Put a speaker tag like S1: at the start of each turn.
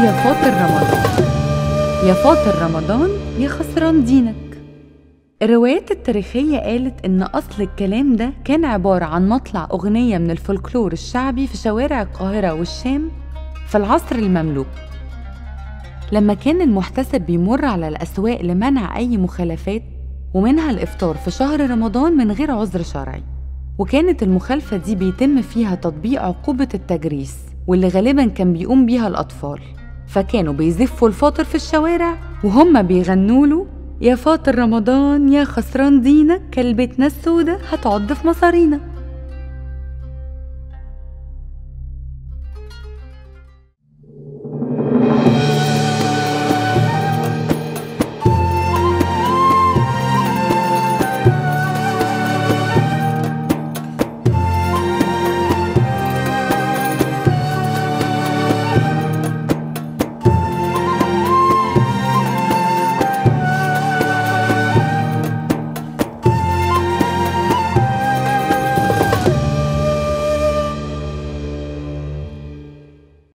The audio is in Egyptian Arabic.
S1: يا فاطر رمضان يا فاطر رمضان يا خسران دينك الروايات التاريخية قالت إن أصل الكلام ده كان عبارة عن مطلع أغنية من الفولكلور الشعبي في شوارع القاهرة والشام في العصر المملوك لما كان المحتسب بيمر على الأسواق لمنع أي مخالفات ومنها الإفطار في شهر رمضان من غير عذر شرعي وكانت المخالفة دي بيتم فيها تطبيق عقوبة التجريس واللي غالبا كان بيقوم بيها الأطفال فكانوا بيزفوا الفاطر في الشوارع وهم بيغنوا له يا فاطر رمضان يا خسران دينك كلبتنا السودة هتعض في مصارينا